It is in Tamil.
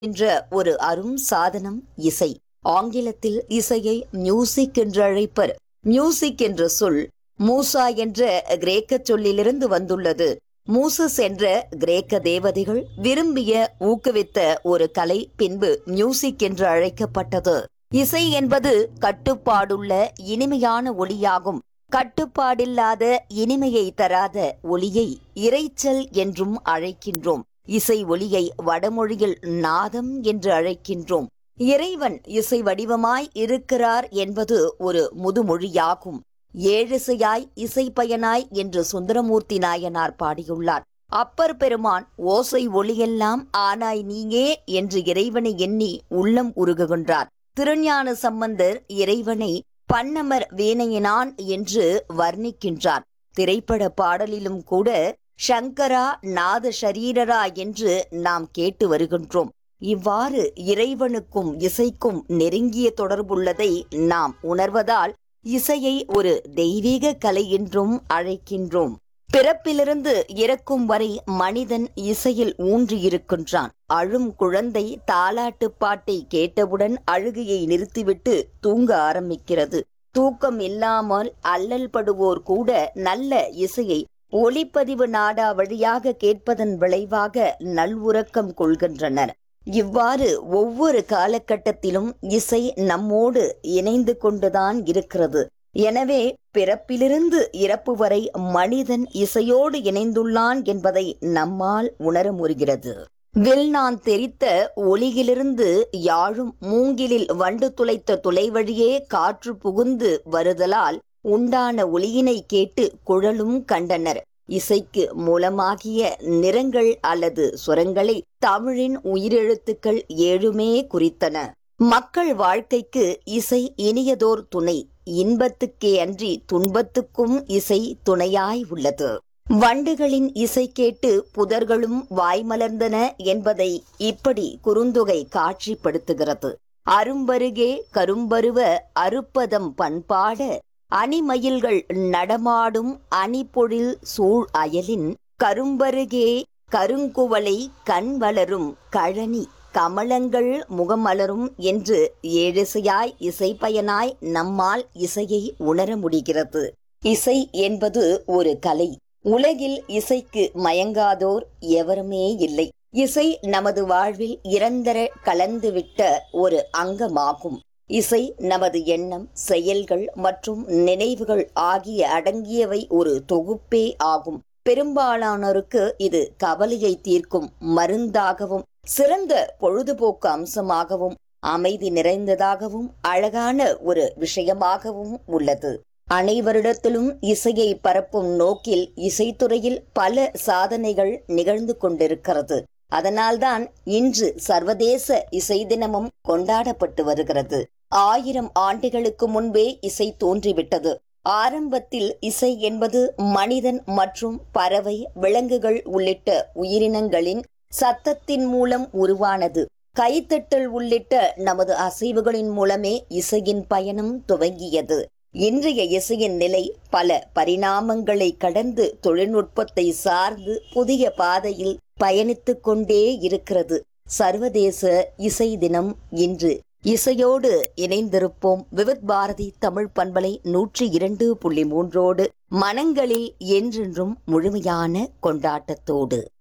என்ற ஒரு அரும் சாதனம் இசை ஆங்கிலத்தில் இசையை மியூசிக் என்று அழைப்பர் மியூசிக் என்ற சொல் மூசா என்ற கிரேக்க சொல்லிலிருந்து வந்துள்ளது மூசஸ் என்ற கிரேக்க தேவதைகள் விரும்பிய ஊக்குவித்த ஒரு கலை பின்பு மியூசிக் என்று அழைக்கப்பட்டது இசை என்பது கட்டுப்பாடுள்ள இனிமையான ஒளியாகும் கட்டுப்பாடில்லாத இனிமையை தராத ஒளியை இரைச்சல் என்றும் அழைக்கின்றோம் இசை ஒளியை வடமொழியில் நாதம் என்று அழைக்கின்றோம் இறைவன் இசை வடிவமாய் இருக்கிறார் என்பது ஒரு முதுமொழியாகும் ஏழிசையாய் இசை பயனாய் என்று சுந்தரமூர்த்தி நாயனார் பாடியுள்ளார் அப்பர் பெருமான் ஓசை ஒளியெல்லாம் ஆனாய் நீயே என்று இறைவனை எண்ணி உள்ளம் உருகுகின்றார் திருஞான சம்பந்தர் இறைவனை பன்னமர் வீணையினான் என்று வர்ணிக்கின்றார் திரைப்பட பாடலிலும் கூட சங்கரா நாத ஷரீரரா என்று நாம் கேட்டு வருகின்றோம் இவ்வாறு இறைவனுக்கும் இசைக்கும் நெருங்கிய தொடர்புள்ளதை நாம் உணர்வதால் இசையை ஒரு தெய்வீக கலை என்றும் அழைக்கின்றோம் பிறப்பிலிருந்து இறக்கும் வரை மனிதன் இசையில் ஊன்றியிருக்கின்றான் அழும் குழந்தை தாலாட்டு பாட்டை கேட்டவுடன் அழுகையை நிறுத்திவிட்டு தூங்க ஆரம்பிக்கிறது தூக்கம் இல்லாமல் அல்லல் படுவோர் கூட நல்ல இசையை ஒளிப்பதிவு நாடா வழியாக கேட்பதன் விளைவாக நல்உறக்கம் கொள்கின்றனர் இவ்வாறு ஒவ்வொரு காலகட்டத்திலும் இசை நம்மோடு இணைந்து கொண்டுதான் இருக்கிறது எனவே பிறப்பிலிருந்து இறப்பு வரை மனிதன் இசையோடு இணைந்துள்ளான் என்பதை நம்மால் உணர முடிகிறது வில்நான் தெரித்த ஒளியிலிருந்து யாழும் மூங்கிலில் வண்டு துளைத்த துளை வழியே காற்று புகுந்து வருதலால் உண்டான ஒளியினை கேட்டு குழலும் கண்டனர் இசைக்கு மூலமாகிய நிறங்கள் அல்லது சுரங்களை தமிழின் உயிரெழுத்துக்கள் ஏழுமே குறித்தன மக்கள் வாழ்க்கைக்கு இசை இனியதோர் துணை இன்பத்துக்கே அன்றி துன்பத்துக்கும் இசை துணையாய் உள்ளது வண்டுகளின் இசை கேட்டு புதர்களும் வாய்மலர்ந்தன என்பதை இப்படி குறுந்தொகை காட்சிப்படுத்துகிறது அரும்பருகே கரும்பருவ அருப்பதம் பண்பாட அணிமயில்கள் நடமாடும் அணிபொழில் சூழ் அயலின் கரும்பருகே கருங்குவளை கண் வளரும் கழனி கமலங்கள் முகமலரும் என்று ஏழிசையாய் இசைப்பயனாய் நம்மால் இசையை உணர முடிகிறது இசை என்பது ஒரு கலை உலகில் இசைக்கு மயங்காதோர் எவருமே இல்லை இசை நமது வாழ்வில் இறந்தர கலந்துவிட்ட ஒரு அங்கமாகும் இசை நமது எண்ணம் செயல்கள் மற்றும் நினைவுகள் ஆகிய அடங்கியவை ஒரு தொகுப்பே ஆகும் பெரும்பாலானோருக்கு இது கவலையை தீர்க்கும் மருந்தாகவும் சிறந்த பொழுதுபோக்கு அம்சமாகவும் அமைதி நிறைந்ததாகவும் அழகான ஒரு விஷயமாகவும் உள்ளது அனைவரிடத்திலும் இசையை பரப்பும் நோக்கில் இசைத்துறையில் பல சாதனைகள் நிகழ்ந்து கொண்டிருக்கிறது அதனால்தான் இன்று சர்வதேச இசை தினமும் கொண்டாடப்பட்டு வருகிறது ஆயிரம் ஆண்டுகளுக்கு முன்பே இசை தோன்றிவிட்டது ஆரம்பத்தில் இசை என்பது மனிதன் மற்றும் பறவை விலங்குகள் உள்ளிட்ட உயிரினங்களின் சத்தத்தின் மூலம் உருவானது கைத்தட்டல் உள்ளிட்ட நமது அசைவுகளின் மூலமே இசையின் பயணம் துவங்கியது இன்றைய இசையின் நிலை பல பரிணாமங்களை கடந்து தொழில்நுட்பத்தை சார்ந்து புதிய பாதையில் பயணித்துக் கொண்டே இருக்கிறது சர்வதேச இசை தினம் இன்று இசையோடு இணைந்திருப்போம் விவித் பாரதி தமிழ் பண்பலை நூற்றி இரண்டு புள்ளி மூன்றோடு மனங்களில் என்றென்றும் முழுமையான கொண்டாட்டத்தோடு